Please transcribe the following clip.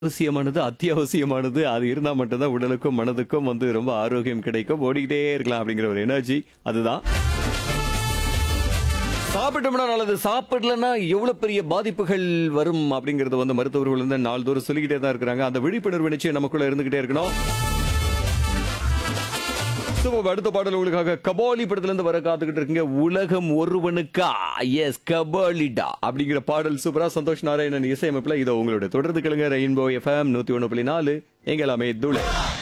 அவசியமானது அத்தியாவசியமானது அது இருந்தா மட்டும்தான் உடலுக்கும் மனதுக்கும் வந்து ரொம்ப ஆரோக்கியம் கிடைக்கும் ஓடிக்கிட்டே இருக்கலாம் அப்படிங்கிற ஒரு எனர்ஜி அதுதான் சாப்பிட்டோம்னா நல்லது சாப்பிடலன்னா எவ்வளவு பெரிய பாதிப்புகள் வரும் அப்படிங்கறது வந்து மருத்துவர்கள் வந்து நாள்தோறும் சொல்லிக்கிட்டே தான் இருக்கிறாங்க அந்த விழிப்புணர்வு நிச்சயம் நமக்குள்ள இருந்துகிட்டே இருக்கணும் So, அடுத்த பாடல் உங்களுக்காக கபாலி படத்துல இருந்து வர காத்துக்கிட்டு இருக்கீங்க உலகம் ஒருவனுக்கா எஸ் கபாலிடா அப்படிங்கிற பாடல் சூப்பரா சந்தோஷ் நாராயணன் இசையமைப்புல இதோ உங்களுடைய தொடர்ந்து கேளுங்க ரெயின்போ எஃப்எம் நூத்தி ஒண்ணு புள்ளி நாலு எங்களாமே துளை